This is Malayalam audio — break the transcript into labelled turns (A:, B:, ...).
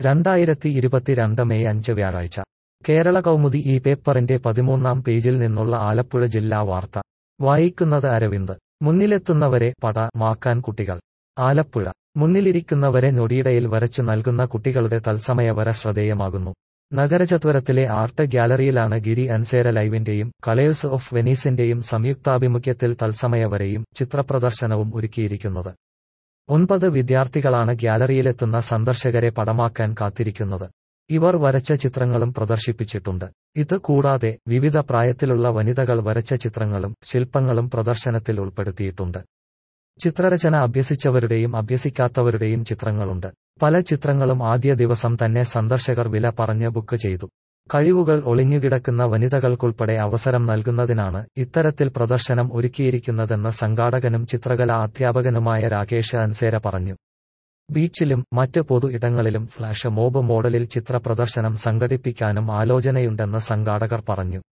A: രണ്ടായിരത്തി ഇരുപത്തിരണ്ട് മെയ് അഞ്ച് വ്യാഴാഴ്ച കേരള കൗമുദി ഈ പേപ്പറിന്റെ പതിമൂന്നാം പേജിൽ നിന്നുള്ള ആലപ്പുഴ ജില്ലാ വാർത്ത വായിക്കുന്നത് അരവിന്ദ് മുന്നിലെത്തുന്നവരെ പട മാക്കാൻ കുട്ടികൾ ആലപ്പുഴ മുന്നിലിരിക്കുന്നവരെ ഞൊടിയിടയിൽ വരച്ചു നൽകുന്ന കുട്ടികളുടെ തത്സമയ വര ശ്രദ്ധേയമാകുന്നു നഗരചത്വരത്തിലെ ആർട്ട് ഗ്യാലറിയിലാണ് ഗിരി അൻസേര ലൈവിന്റെയും കളേഴ്സ് ഓഫ് വെനീസിന്റെയും സംയുക്താഭിമുഖ്യത്തിൽ തത്സമയ വരയും ചിത്രപ്രദർശനവും ഒരുക്കിയിരിക്കുന്നത് ഒൻപത് വിദ്യാർത്ഥികളാണ് ഗ്യാലറിയിലെത്തുന്ന സന്ദർശകരെ പടമാക്കാൻ കാത്തിരിക്കുന്നത് ഇവർ വരച്ച ചിത്രങ്ങളും പ്രദർശിപ്പിച്ചിട്ടുണ്ട് ഇത് കൂടാതെ വിവിധ പ്രായത്തിലുള്ള വനിതകൾ വരച്ച ചിത്രങ്ങളും ശില്പങ്ങളും പ്രദർശനത്തിൽ ഉൾപ്പെടുത്തിയിട്ടുണ്ട് ചിത്രരചന അഭ്യസിച്ചവരുടെയും അഭ്യസിക്കാത്തവരുടെയും ചിത്രങ്ങളുണ്ട് പല ചിത്രങ്ങളും ആദ്യ ദിവസം തന്നെ സന്ദർശകർ വില പറഞ്ഞ് ബുക്ക് ചെയ്തു കഴിവുകൾ ഒളിഞ്ഞുകിടക്കുന്ന വനിതകൾക്കുൾപ്പെടെ അവസരം നൽകുന്നതിനാണ് ഇത്തരത്തിൽ പ്രദർശനം ഒരുക്കിയിരിക്കുന്നതെന്ന് സംഘാടകനും ചിത്രകലാ അധ്യാപകനുമായ രാകേഷ് അൻസേര പറഞ്ഞു ബീച്ചിലും മറ്റ് പൊതു ഇടങ്ങളിലും ഫ്ലാഷ് മോബ് മോഡലിൽ ചിത്ര പ്രദർശനം സംഘടിപ്പിക്കാനും ആലോചനയുണ്ടെന്ന് സംഘാടകർ പറഞ്ഞു